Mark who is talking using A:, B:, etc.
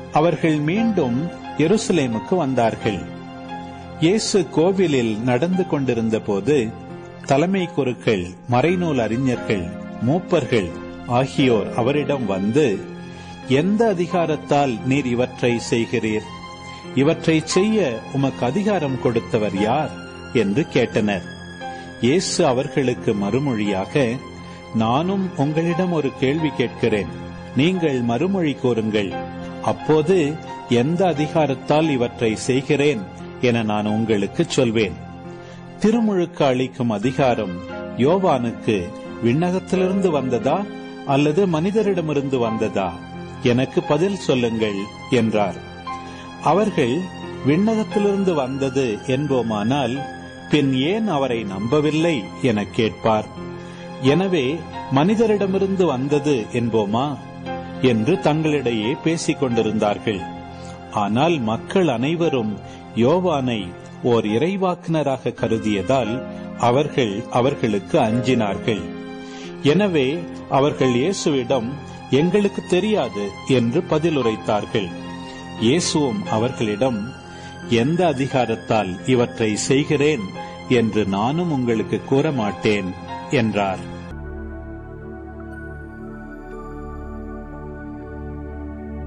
A: அவர்கள் மீண்டும் எருசலேமுக்கு வந்தார்கள் இயேசு கோவிலில் நடந்து கொண்டிருந்த போது தலைமை குருக்கள் மறைநூல் அறிஞர்கள் மூப்பர்கள் ஆகியோர் அவரிடம் வந்து எந்த அதிகாரத்தால் நீர் இவற்றை செய்கிறீர் இவற்றை செய்ய உமக்கு அதிகாரம் கொடுத்தவர் யார் என்று கேட்டனர் இயேசு அவர்களுக்கு மறுமொழியாக நானும் உங்களிடம் ஒரு கேள்வி கேட்கிறேன் நீங்கள் மறுமொழி கூறுங்கள் அப்போது எந்த அதிகாரத்தால் இவற்றை செய்கிறேன் என நான் உங்களுக்கு சொல்வேன் திருமுழுக்கு அளிக்கும் அதிகாரம் யோவானுக்கு விண்ணகத்திலிருந்து வந்ததா அல்லது மனிதரிடமிருந்து வந்ததா எனக்கு பதில் சொல்லுங்கள் என்றார் அவர்கள் விண்ணகத்திலிருந்து வந்தது என்போமானால் பின் ஏன் அவரை நம்பவில்லை என கேட்பார் எனவே மனிதரிடமிருந்து வந்தது என்போமா என்று தங்களிடையே பேசிக் கொண்டிருந்தார்கள் ஆனால் மக்கள் அனைவரும் யோவானை ஓர் இறைவாக்கினராக கருதியதால் அவர்கள் அவர்களுக்கு அஞ்சினார்கள் எனவே அவர்கள் இயேசுவிடம் எங்களுக்கு தெரியாது என்று பதிலுரைத்தார்கள் இயேசுவும் அவர்களிடம் எந்த அதிகாரத்தால் இவற்றை செய்கிறேன் என்று நானும் உங்களுக்கு கூற மாட்டேன் என்றார்